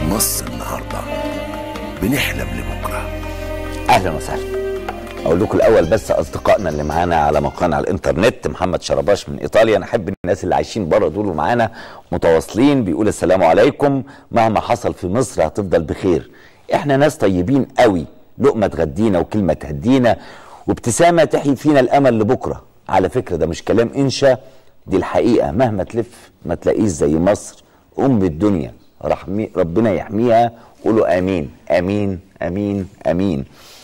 مصر النهارده بنحلم لبكره اهلا وسهلا اقول لكم الاول بس اصدقائنا اللي معانا على موقعنا على الانترنت محمد شرباش من ايطاليا انا احب الناس اللي عايشين بره دول ومعانا متواصلين بيقول السلام عليكم مهما حصل في مصر هتفضل بخير احنا ناس طيبين قوي لقمه تغدينا وكلمه تهدينا وابتسامه تحيي فينا الامل لبكره على فكره ده مش كلام انشا دي الحقيقه مهما تلف ما تلاقيش زي مصر ام الدنيا رحمي ربنا يحميها قولوا امين امين امين امين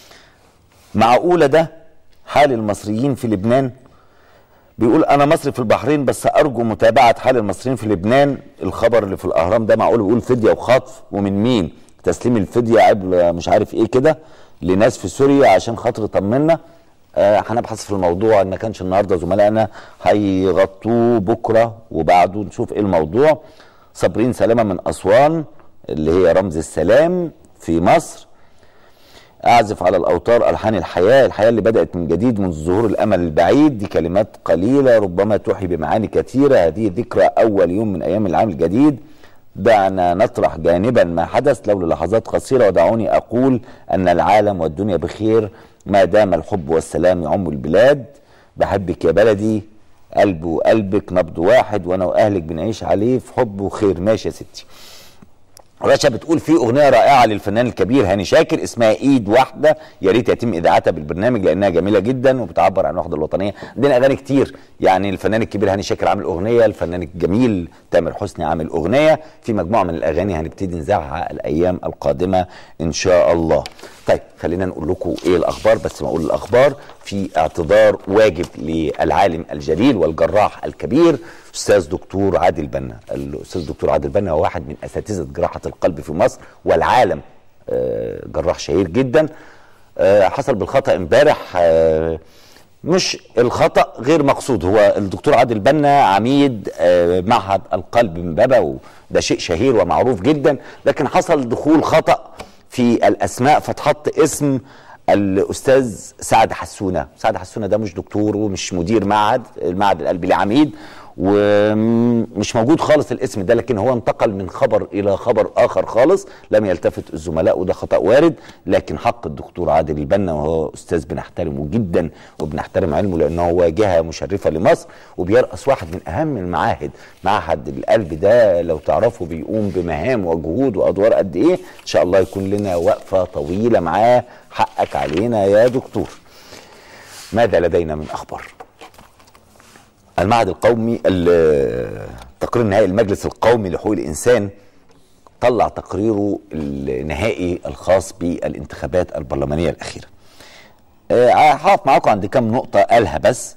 معقولة ده حال المصريين في لبنان بيقول أنا مصري في البحرين بس أرجو متابعة حال المصريين في لبنان الخبر اللي في الأهرام ده معقول بيقول فدية وخطف ومن مين تسليم الفدية عبر مش عارف إيه كده لناس في سوريا عشان خاطر يطمنا آه هنبحث في الموضوع ان ما كانش النهارده زملائنا هيغطوه بكره وبعده نشوف ايه الموضوع صابرين سلامه من اسوان اللي هي رمز السلام في مصر اعزف على الاوتار الحان الحياه الحياه اللي بدات من جديد منذ ظهور الامل البعيد دي كلمات قليله ربما توحي بمعاني كثيره هذه ذكرى اول يوم من ايام العام الجديد دعنا نطرح جانبا ما حدث لو للحظات قصيره ودعوني اقول ان العالم والدنيا بخير ما دام الحب والسلام يعم البلاد بحبك يا بلدي قلب وقلبك نبض واحد وانا واهلك بنعيش عليه في حب وخير ماشي يا ستي رشا بتقول في اغنيه رائعه للفنان الكبير هاني شاكر اسمها ايد واحده يا ريت يتم اذاعتها بالبرنامج لانها جميله جدا وبتعبر عن الوحده الوطنيه عندنا اغاني كتير يعني الفنان الكبير هاني شاكر عامل اغنيه الفنان الجميل تامر حسني عامل اغنيه في مجموعه من الاغاني هنبتدي نذاعها الايام القادمه ان شاء الله طيب خلينا نقول لكم ايه الاخبار بس ما اقول الاخبار في اعتذار واجب للعالم الجليل والجراح الكبير استاذ دكتور عادل بنا الاستاذ دكتور عادل بنا هو واحد من اساتذه جراحه القلب في مصر والعالم آه، جراح شهير جدا آه، حصل بالخطا امبارح آه، مش الخطا غير مقصود هو الدكتور عادل بنا عميد آه، معهد القلب من بابا وده شيء شهير ومعروف جدا لكن حصل دخول خطا في الاسماء فتحط اسم الاستاذ سعد حسونه سعد حسونه ده مش دكتور ومش مدير معهد المعهد القلبي لعميد ومش موجود خالص الاسم ده لكن هو انتقل من خبر الى خبر اخر خالص لم يلتفت الزملاء وده خطا وارد لكن حق الدكتور عادل البنا وهو استاذ بنحترمه جدا وبنحترم علمه لانه هو جهه مشرفه لمصر وبيرأس واحد من اهم المعاهد معهد القلب ده لو تعرفوا بيقوم بمهام وجهود وادوار قد ايه ان شاء الله يكون لنا وقفه طويله معاه حقك علينا يا دكتور ماذا لدينا من اخبار المعهد القومي التقرير النهائي المجلس القومي لحقوق الانسان طلع تقريره النهائي الخاص بالانتخابات البرلمانيه الاخيره. آه، هقف معاكم عند كام نقطه قالها بس.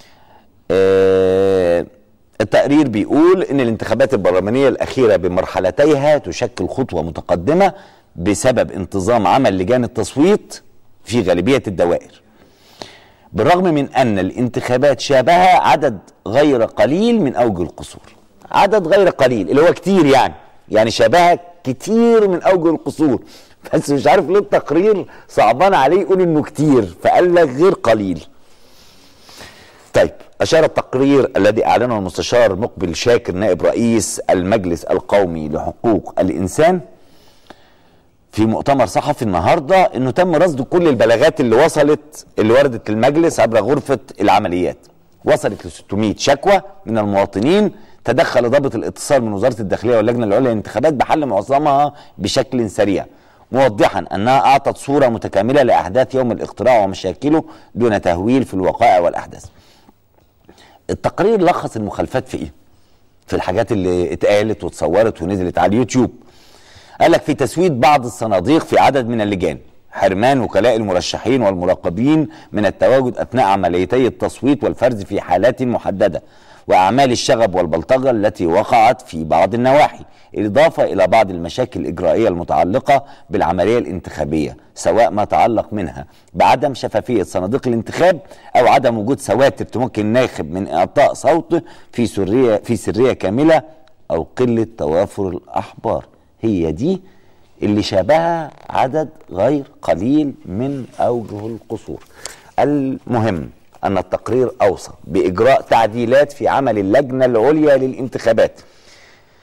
آه، التقرير بيقول ان الانتخابات البرلمانيه الاخيره بمرحلتيها تشكل خطوه متقدمه بسبب انتظام عمل لجان التصويت في غالبيه الدوائر. بالرغم من ان الانتخابات شابها عدد غير قليل من اوجه القصور عدد غير قليل اللي هو كتير يعني يعني شابها كتير من اوجه القصور بس مش عارف ليه التقرير صعبان عليه يقول انه كتير فقال لك غير قليل طيب أشار التقرير الذي أعلنه المستشار مقبل شاكر نائب رئيس المجلس القومي لحقوق الإنسان في مؤتمر صحفي النهارده انه تم رصد كل البلاغات اللي وصلت اللي وردت للمجلس عبر غرفه العمليات وصلت ل 600 شكوى من المواطنين تدخل ضابط الاتصال من وزاره الداخليه واللجنه العليا للانتخابات بحل معظمها بشكل سريع موضحا انها اعطت صوره متكامله لاحداث يوم الاقتراع ومشاكله دون تهويل في الوقائع والاحداث التقرير لخص المخالفات في ايه في الحاجات اللي اتقالت واتصورت ونزلت على اليوتيوب قال لك في تسويد بعض الصناديق في عدد من اللجان حرمان وكلاء المرشحين والمراقبين من التواجد اثناء عمليتي التصويت والفرز في حالات محدده واعمال الشغب والبلطجه التي وقعت في بعض النواحي اضافه الى بعض المشاكل الاجرائيه المتعلقه بالعمليه الانتخابيه سواء ما تعلق منها بعدم شفافيه صناديق الانتخاب او عدم وجود سواتر تمكن الناخب من اعطاء صوته في سريه في سريه كامله او قله توافر الاحبار هي دي اللي شابها عدد غير قليل من اوجه القصور المهم ان التقرير اوصى باجراء تعديلات في عمل اللجنه العليا للانتخابات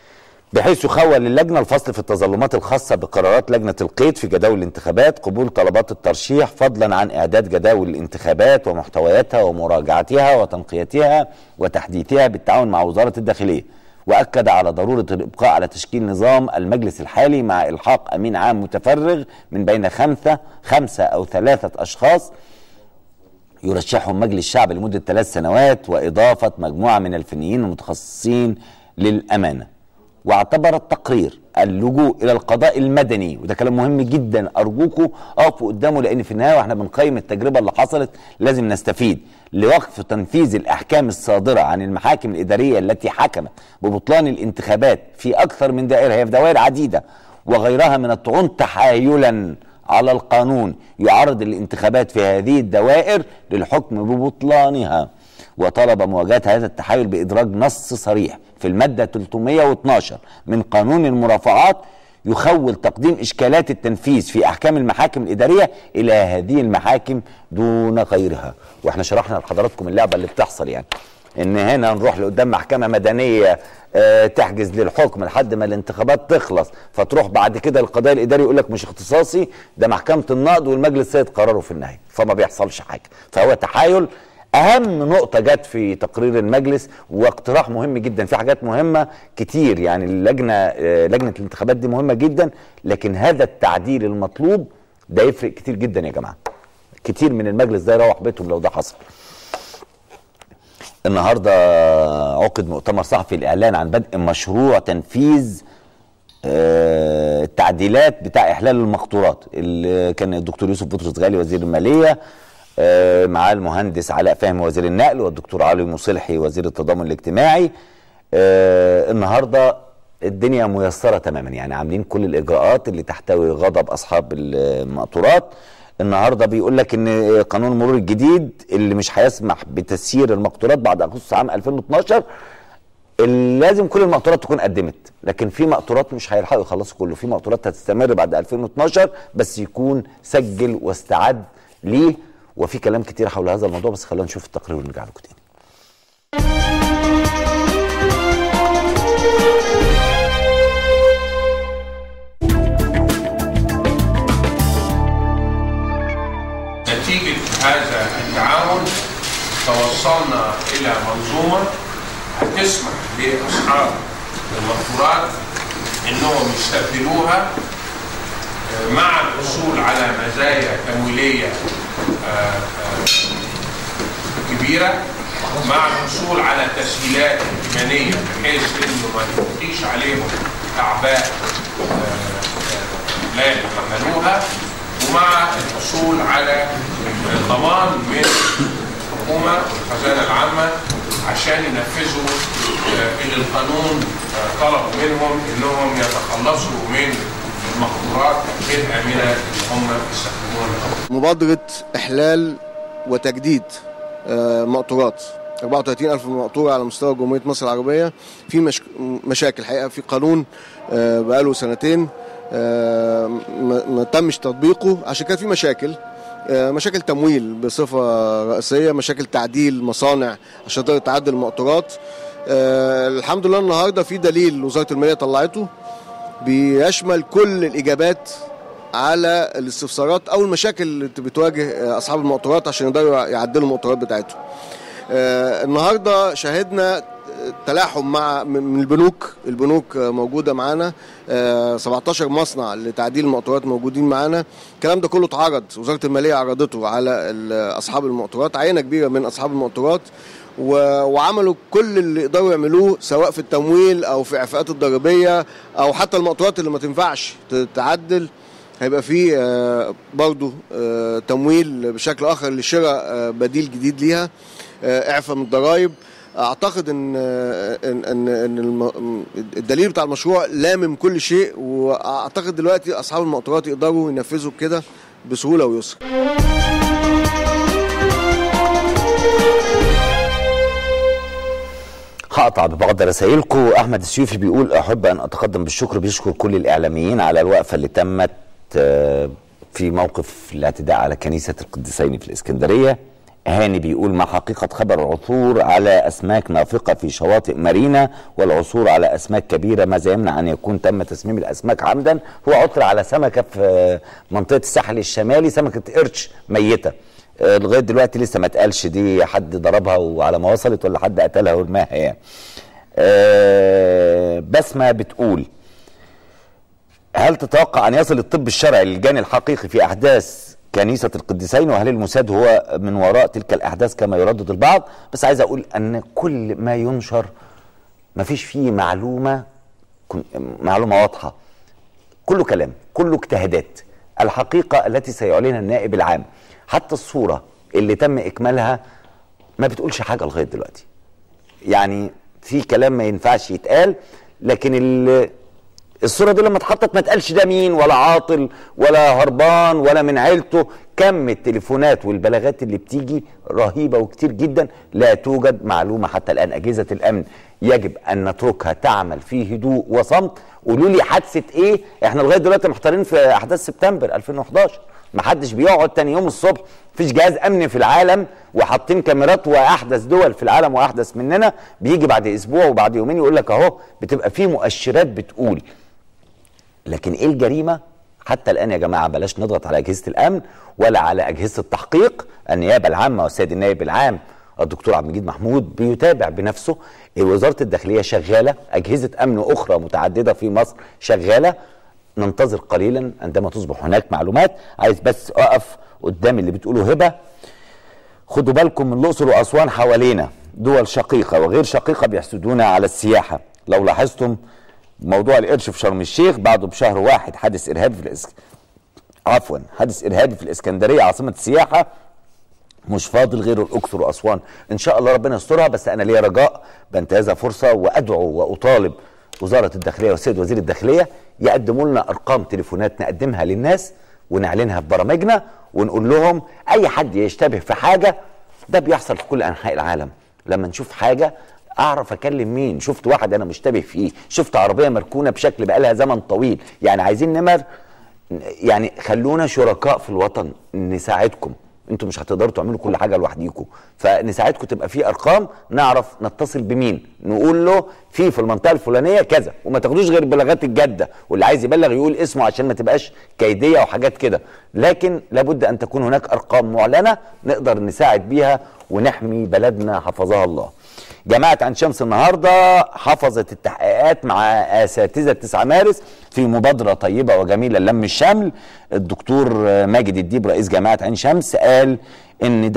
بحيث يخول اللجنه الفصل في التظلمات الخاصه بقرارات لجنه القيد في جداول الانتخابات قبول طلبات الترشيح فضلا عن اعداد جداول الانتخابات ومحتوياتها ومراجعتها وتنقيتها وتحديثها بالتعاون مع وزاره الداخليه واكد على ضروره الابقاء على تشكيل نظام المجلس الحالي مع الحاق امين عام متفرغ من بين خمسه خمسه او ثلاثه اشخاص يرشحهم مجلس الشعب لمدة ثلاث سنوات وإضافة مجموعة من الفنيين المتخصصين للأمانة واعتبر التقرير اللجوء إلى القضاء المدني وده كلام مهم جدا أرجوكم أقفوا قدامه لأن في النهاية وإحنا بنقيم التجربة اللي حصلت لازم نستفيد لوقف تنفيذ الأحكام الصادرة عن المحاكم الإدارية التي حكمت ببطلان الانتخابات في أكثر من دائرة هي في دوائر عديدة وغيرها من الطعون تحايلا على القانون يعرض الانتخابات في هذه الدوائر للحكم ببطلانها وطلب مواجهة هذا التحايل بإدراج نص صريح في المادة 312 من قانون المرافعات يخول تقديم إشكالات التنفيذ في أحكام المحاكم الإدارية إلى هذه المحاكم دون غيرها وإحنا شرحنا لحضراتكم اللعبة اللي بتحصل يعني ان هنا نروح لقدام محكمه مدنيه آه، تحجز للحكم لحد ما الانتخابات تخلص فتروح بعد كده القضاء الاداري يقول لك مش اختصاصي ده محكمه النقض والمجلس سيد قراره في النهايه فما بيحصلش حاجه فهو تحايل اهم نقطه جت في تقرير المجلس واقتراح مهم جدا في حاجات مهمه كتير يعني اللجنه آه، لجنه الانتخابات دي مهمه جدا لكن هذا التعديل المطلوب ده يفرق كتير جدا يا جماعه كتير من المجلس ده يروح بيتهم لو ده حصل النهارده عقد مؤتمر صحفي الاعلان عن بدء مشروع تنفيذ آه، التعديلات بتاع احلال المقطورات اللي كان الدكتور يوسف بطرس غالي وزير الماليه آه، معاه المهندس علاء فهمي وزير النقل والدكتور علي مصلحي وزير التضامن الاجتماعي آه، النهارده الدنيا ميسره تماما يعني عاملين كل الاجراءات اللي تحتوي غضب اصحاب المقطورات النهارده بيقول لك ان قانون المرور الجديد اللي مش هيسمح بتسيير المقطورات بعد اغسطس عام 2012 اللي لازم كل المقطورات تكون قدمت لكن في مقطورات مش هيلحقوا يخلصوا كله في مقطورات هتستمر بعد 2012 بس يكون سجل واستعد ليه وفي كلام كتير حول هذا الموضوع بس خلينا نشوف التقرير ونرجع لكم تاني نتيجة هذا التعاون توصلنا إلى منظومة هتسمح لأصحاب المقطورات إنهم يستبدلوها آه، مع الحصول على مزايا تمويلية آه، آه، كبيرة مع الحصول على تسهيلات ائتمانية بحيث إنه ما تبقيش عليهم أعباء آه، آه، لا يتحملوها ومع الحصول على ضمان من الحكومه والخزانه العامه عشان ينفذوا آه، اللي القانون آه، طلب منهم انهم يتخلصوا من المقدورات غير امنه اللي هم بيستخدمونها. مبادرة إحلال وتجديد آه، مقطورات 34 ألف مقطورة على مستوى جمهورية مصر العربية في مش... مشاكل الحقيقة في قانون آه، بقاله سنتين آه، ما ما تمش تطبيقه عشان كده في مشاكل آه، مشاكل تمويل بصفة رئيسية مشاكل تعديل مصانع عشان تقدر تعدل المقطورات آه، الحمد لله النهارده في دليل وزارة المالية طلعته بيشمل كل الإجابات على الاستفسارات او المشاكل اللي بتواجه اصحاب المقطورات عشان يقدروا يعدلوا المقطورات بتاعتهم. آه، النهارده شهدنا تلاحم مع من البنوك البنوك موجوده معانا آه، 17 مصنع لتعديل المقطورات موجودين معانا الكلام ده كله اتعرض وزاره الماليه عرضته على ال- اصحاب المقطورات عينه كبيره من اصحاب المقطورات و- وعملوا كل اللي يقدروا يعملوه سواء في التمويل او في اعفاءات الضريبيه او حتى المقطورات اللي ما تنفعش تتعدل هيبقى فيه آه، برضو آه، تمويل بشكل اخر لشراء آه، بديل جديد ليها آه، اعفاء من الضرائب اعتقد ان آه، ان ان, إن الم- الدليل بتاع المشروع لامم كل شيء واعتقد دلوقتي اصحاب المقطورات يقدروا ينفذوا كده بسهوله ويسر هقطع ببعض رسائلكم احمد السيوفي بيقول احب ان اتقدم بالشكر بيشكر كل الاعلاميين على الوقفه اللي تمت آه، في موقف الاعتداء على كنيسه القديسين في الاسكندريه هاني بيقول ما حقيقة خبر العثور على أسماك نافقة في شواطئ مارينا والعثور على أسماك كبيرة ماذا يمنع أن يكون تم تسميم الأسماك عمدا هو عثر على سمكة في منطقة الساحل الشمالي سمكة قرش ميتة آه، لغاية دلوقتي لسه ما اتقالش دي حد ضربها وعلى ما وصلت ولا حد قتلها ورماها يعني آه، بسمة بتقول هل تتوقع ان يصل الطب الشرعي للجاني الحقيقي في احداث كنيسه القديسين وهل الموساد هو من وراء تلك الاحداث كما يردد البعض بس عايز اقول ان كل ما ينشر ما فيش فيه معلومه كن- معلومه واضحه كله كلام كله اجتهادات الحقيقه التي سيعلنها النائب العام حتى الصوره اللي تم اكمالها ما بتقولش حاجه لغايه دلوقتي يعني في كلام ما ينفعش يتقال لكن ال- الصوره دي لما اتحطت ما اتقالش ده مين ولا عاطل ولا هربان ولا من عيلته كم التليفونات والبلاغات اللي بتيجي رهيبه وكتير جدا لا توجد معلومه حتى الان اجهزه الامن يجب ان نتركها تعمل في هدوء وصمت قولوا لي حادثه ايه احنا لغايه دلوقتي محتارين في احداث سبتمبر 2011 ما حدش بيقعد تاني يوم الصبح مفيش جهاز امن في العالم وحاطين كاميرات واحدث دول في العالم واحدث مننا بيجي بعد اسبوع وبعد يومين يقول لك اهو بتبقى في مؤشرات بتقول لكن ايه الجريمه حتى الان يا جماعه بلاش نضغط على اجهزه الامن ولا على اجهزه التحقيق النيابه العامه والسيد النائب العام الدكتور عبد المجيد محمود بيتابع بنفسه وزاره الداخليه شغاله اجهزه امن اخرى متعدده في مصر شغاله ننتظر قليلا عندما تصبح هناك معلومات عايز بس اقف قدام اللي بتقوله هبه خدوا بالكم من الاقصر واسوان حوالينا دول شقيقه وغير شقيقه بيحسدونا على السياحه لو لاحظتم موضوع القرش في شرم الشيخ بعده بشهر واحد حادث ارهابي في الاسك... عفوا حادث ارهابي في الاسكندريه عاصمه السياحه مش فاضل غير الاقصر واسوان ان شاء الله ربنا يسترها بس انا ليا رجاء بنتهزها فرصه وادعو واطالب وزاره الداخليه والسيد وزير الداخليه يقدموا لنا ارقام تليفونات نقدمها للناس ونعلنها في برامجنا ونقول لهم اي حد يشتبه في حاجه ده بيحصل في كل انحاء العالم لما نشوف حاجه اعرف اكلم مين شفت واحد انا مشتبه فيه شفت عربيه مركونه بشكل بقالها زمن طويل يعني عايزين نمر يعني خلونا شركاء في الوطن نساعدكم انتوا مش هتقدروا تعملوا كل حاجه لوحديكم فنساعدكم تبقى في ارقام نعرف نتصل بمين نقول له في في المنطقه الفلانيه كذا وما تاخدوش غير بلاغات الجاده واللي عايز يبلغ يقول اسمه عشان ما تبقاش كيديه وحاجات كده لكن لابد ان تكون هناك ارقام معلنه نقدر نساعد بيها ونحمي بلدنا حفظها الله جماعة عين شمس النهاردة حفظت التحقيقات مع أساتذة 9 مارس في مبادرة طيبة وجميلة لم الشمل الدكتور ماجد الديب رئيس جامعة عين شمس قال إن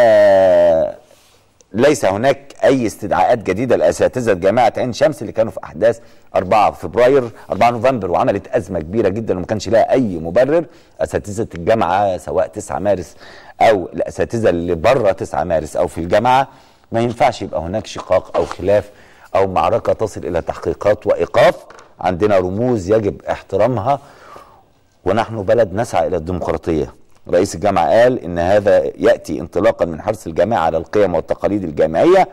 ده ليس هناك أي استدعاءات جديدة لأساتذة جامعة عين شمس اللي كانوا في أحداث 4 فبراير 4 نوفمبر وعملت أزمة كبيرة جدا وما كانش لها أي مبرر أساتذة الجامعة سواء 9 مارس أو الأساتذة اللي بره 9 مارس أو في الجامعة ما ينفعش يبقى هناك شقاق او خلاف او معركه تصل الى تحقيقات وايقاف عندنا رموز يجب احترامها ونحن بلد نسعى الى الديمقراطيه رئيس الجامعه قال ان هذا ياتي انطلاقا من حرص الجامعه على القيم والتقاليد الجامعيه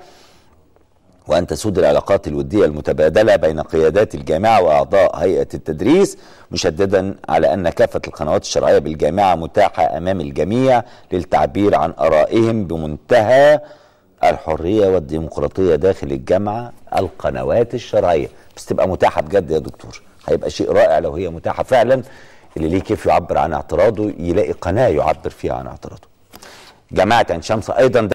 وأن تسود العلاقات الودية المتبادلة بين قيادات الجامعة وأعضاء هيئة التدريس مشددا على أن كافة القنوات الشرعية بالجامعة متاحة أمام الجميع للتعبير عن آرائهم بمنتهى الحرية والديمقراطية داخل الجامعة القنوات الشرعية بس تبقى متاحة بجد يا دكتور هيبقى شيء رائع لو هي متاحة فعلا اللي ليه كيف يعبر عن اعتراضه يلاقي قناة يعبر فيها عن اعتراضه جماعة عين شمس أيضا